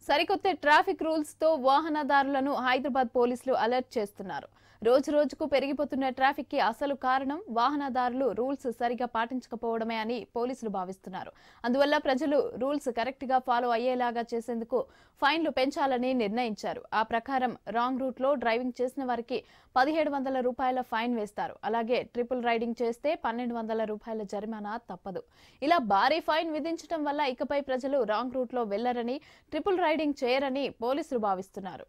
సరికొత్త traffic rules తో వాహనదారులను హైదరాబాద్ పోలీసులు అలర్ట్ చేస్తున్నారు రోజు రోజుకు పెరిగిపోతున్న ట్రాఫిక్ కి అసలు కారణం వాహనదారులు రూల్స్ సరిగా పాటించకపోవడమే అని పోలీసులు భావిస్తున్నారు అందువల్ల ప్రజలు రూల్స్ కరెక్ట్ గా ఫాలో అయ్యేలాగా చేసేందుకు ఫైన్లు పెంచాలని నిర్ణయించారు ఆ ప్రకారం రాంగ్ రూట్ లో డ్రైవింగ్ చేసిన వారికి పదిహేడు వందల రూపాయల ఫైన్ వేస్తారు అలాగే ట్రిపుల్ రైడింగ్ చేస్తే పన్నెండు వందల రూపాయల జరిమానా తప్పదు ఇలా భారీ ఫైన్ విధించడం వల్ల ఇకపై ప్రజలు రాంగ్ రూట్ లో వెళ్లరని ట్రిపుల్ రైడింగ్ చేయరని పోలీసులు భావిస్తున్నారు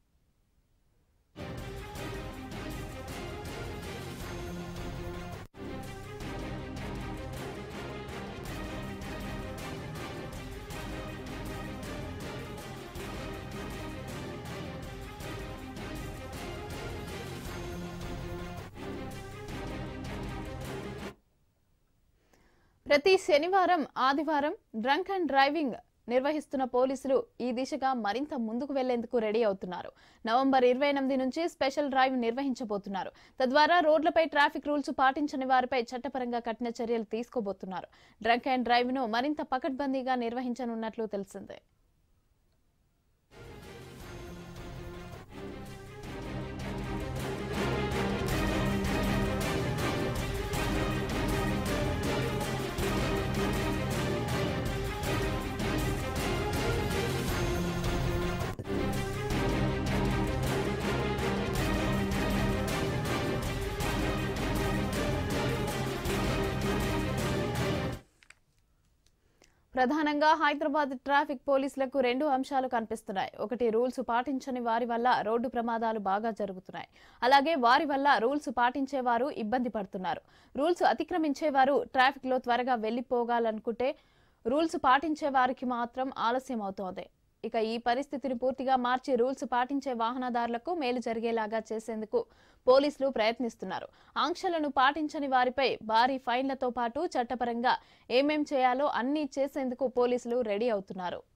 ప్రతి శనివారం ఆదివారం డ్రంక్ అండ్ డ్రైవింగ్ నిర్వహిస్తున్న పోలీసులు ఈ దిశగా మరింత ముందుకు వెళ్లేందుకు రెడీ అవుతున్నారు నవంబర్ ఇరవై ఎనిమిది నుంచి స్పెషల్ డ్రైవ్ నిర్వహించబోతున్నారు తద్వారా రోడ్లపై ట్రాఫిక్ రూల్స్ పాటించని వారిపై చట్టపరంగా కఠిన చర్యలు తీసుకోబోతున్నారు డ్రంక్ అండ్ డ్రైవ్ ను మరింత పకడ్బందీగా నిర్వహించనున్నట్లు తెలిసిందే ప్రధానంగా హైదరాబాద్ ట్రాఫిక్ పోలీసులకు రెండు అంశాలు కనిపిస్తున్నాయి ఒకటి రూల్స్ పాటించని వారి వల్ల రోడ్డు ప్రమాదాలు బాగా జరుగుతున్నాయి అలాగే వారి వల్ల రూల్స్ పాటించేవారు ఇబ్బంది పడుతున్నారు రూల్స్ అతిక్రమించేవారు ట్రాఫిక్ లో త్వరగా వెళ్లిపోగాలనుకుంటే రూల్స్ పాటించే వారికి మాత్రం ఆలస్యం అవుతోంది ఇక ఈ పరిస్థితిని పూర్తిగా మార్చి రూల్స్ పాటించే వాహనదారులకు మేలు జరిగేలాగా చేసేందుకు పోలీసులు ప్రయత్నిస్తున్నారు ఆంక్షలను పాటించని వారిపై భారీ ఫైన్లతో పాటు చట్టపరంగా ఏమేం చేయాలో అన్నీ చేసేందుకు పోలీసులు రెడీ అవుతున్నారు